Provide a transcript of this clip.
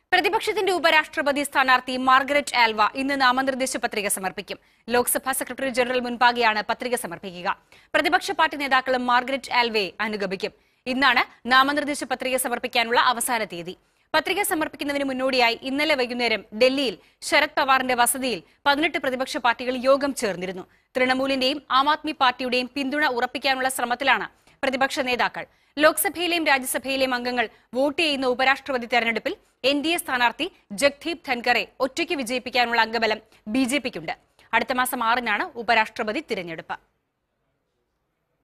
പ്രതിപക്ഷത്തിന്റെ ഉപരാഷ്ട്രപതി സ്ഥാനാർത്ഥി മാർഗരറ്റ് ആൽവ ഇന്ന് നാമനിർദ്ദേശ പത്രിക സമർപ്പിക്കും ലോക്സഭാ സെക്രട്ടറി ജനറൽ മുൻപാകെയാണ് പത്രിക സമർപ്പിക്കുക പ്രതിപക്ഷ പാർട്ടി നേതാക്കളും മാർഗരറ്റ് ആൽവയെ അനുഗമിക്കും ഇന്നാണ് നാമനിർദ്ദേശ പത്രിക സമർപ്പിക്കാനുള്ള അവസാന തീയതി പത്രിക സമർപ്പിക്കുന്നതിന് മുന്നോടിയായി ഇന്നലെ വൈകുന്നേരം ഡൽഹിയിൽ ശരത് പവാറിന്റെ വസതിയിൽ പതിനെട്ട് പ്രതിപക്ഷ പാർട്ടികൾ യോഗം ചേർന്നിരുന്നു തൃണമൂലിന്റെയും ആം ആദ്മി പാർട്ടിയുടെയും പിന്തുണ ഉറപ്പിക്കാനുള്ള ശ്രമത്തിലാണ് പ്രതിപക്ഷ നേതാക്കൾ ലോക്സഭയിലെയും രാജ്യസഭയിലെയും അംഗങ്ങൾ വോട്ട് ചെയ്യുന്ന ഉപരാഷ്ട്രപതി തെരഞ്ഞെടുപ്പിൽ എൻ ഡി എ സ്ഥാനാർത്ഥി ജഗ്ദീപ് ധൻഖറെ ഒറ്റയ്ക്ക് വിജയിപ്പിക്കാനുള്ള അംഗബലം ബി ജെ പിക്കുണ്ട് അടുത്ത മാസം ആറിനാണ് ഉപരാഷ്ട്രപതി തിരഞ്ഞെടുപ്പ്